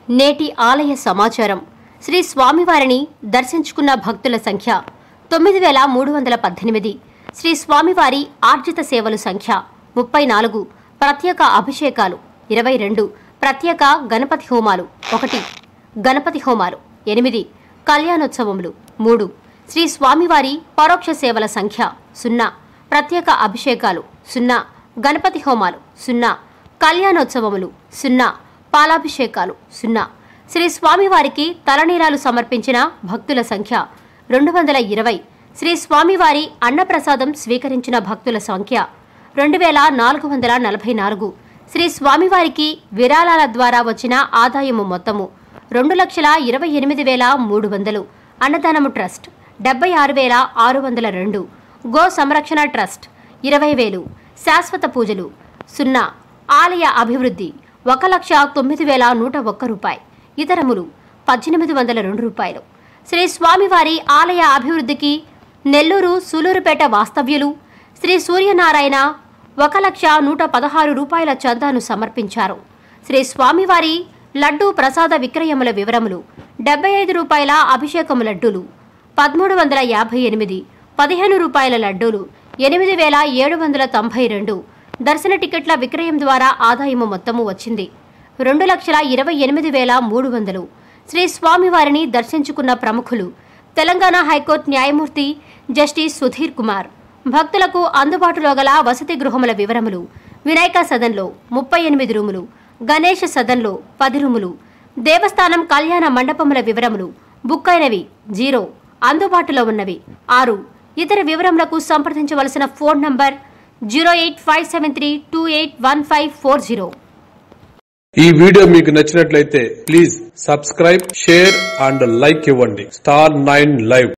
నేటి ఆలయ సమాచారం శ్రీ స్వామివారిని దర్శించుకున్న భక్తుల సంఖ్య తొమ్మిది వేల మూడు వందల పద్దెనిమిది శ్రీ స్వామివారి ఆర్జిత సేవలు సంఖ్య ముప్పై నాలుగు ప్రత్యేక అభిషేకాలు ఇరవై రెండు ప్రత్యేక గణపతి హోమాలు ఒకటి గణపతి హోమాలు ఎనిమిది కళ్యాణోత్సవములు మూడు శ్రీ స్వామివారి పరోక్ష సేవల సంఖ్య సున్నా ప్రత్యేక అభిషేకాలు సున్నా గణపతి హోమాలు సున్నా కళ్యాణోత్సవములు సున్నా పాలాభిషేకాలు సున్నా శ్రీ స్వామివారికి తలనీలాలు సమర్పించిన భక్తుల సంఖ్య రెండు వందల ఇరవై శ్రీ స్వామివారి అన్నప్రసాదం స్వీకరించిన భక్తుల సంఖ్య రెండు వేల నాలుగు వందల నలభై నాలుగు శ్రీ స్వామివారికి విరాళాల ద్వారా వచ్చిన ఆదాయము మొత్తము రెండు లక్షల ఇరవై ఎనిమిది వేల మూడు వందలు అన్నదానము ట్రస్ట్ డెబ్బై ఆరు వేల ఆరు వందల రెండు గో సంరక్షణ ట్రస్ట్ ఇరవై వేలు శాశ్వత పూజలు సున్నా ఆలయ అభివృద్ధి ఒక లక్ష తొమ్మిది వేల నూట ఒక్క రూపాయి ఇతరములు పద్దెనిమిది వందల రెండు రూపాయలు శ్రీ స్వామివారి ఆలయ అభివృద్ధికి నెల్లూరు సూలూరుపేట వాస్తవ్యులు శ్రీ సూర్యనారాయణ ఒక లక్ష నూట పదహారు రూపాయల చందాను సమర్పించారు శ్రీ స్వామివారి లడ్డూ ప్రసాద విక్రయముల వివరములు డెబ్బై ఐదు రూపాయల అభిషేకము లడ్డూలు పదమూడు వందల యాభై ఎనిమిది పదిహేను రూపాయల లడ్డూలు ఎనిమిది వేల ఏడు వందల తొంభై రెండు దర్శన టికెట్ల విక్రయం ద్వారా ఆదాయము మొత్తము వచ్చింది రెండు లక్షల ఇరవై ఎనిమిది వేల మూడు వందలు శ్రీ స్వామివారిని దర్శించుకున్న ప్రముఖులు తెలంగాణ హైకోర్టు న్యాయమూర్తి జస్టిస్ సుధీర్ కుమార్ భక్తులకు అందుబాటులో గల వసతి గృహముల వివరములు వినాయక సదన్లో ముప్పై ఎనిమిది రూములు గణేష సదన్లో పది రూములు దేవస్థానం కళ్యాణ మండపముల వివరములు బుక్ అయినవి జీరో అందుబాటులో ఉన్నవి ఆరు ఇతర వివరములకు సంప్రదించవలసిన phone number zero eight five seven three two eight one five four zero ఈ వీడియో మీకు నచ్చినట్లయితే please subscribe share and like ఇవ్వండి స్టార్ నైన్ లైవ్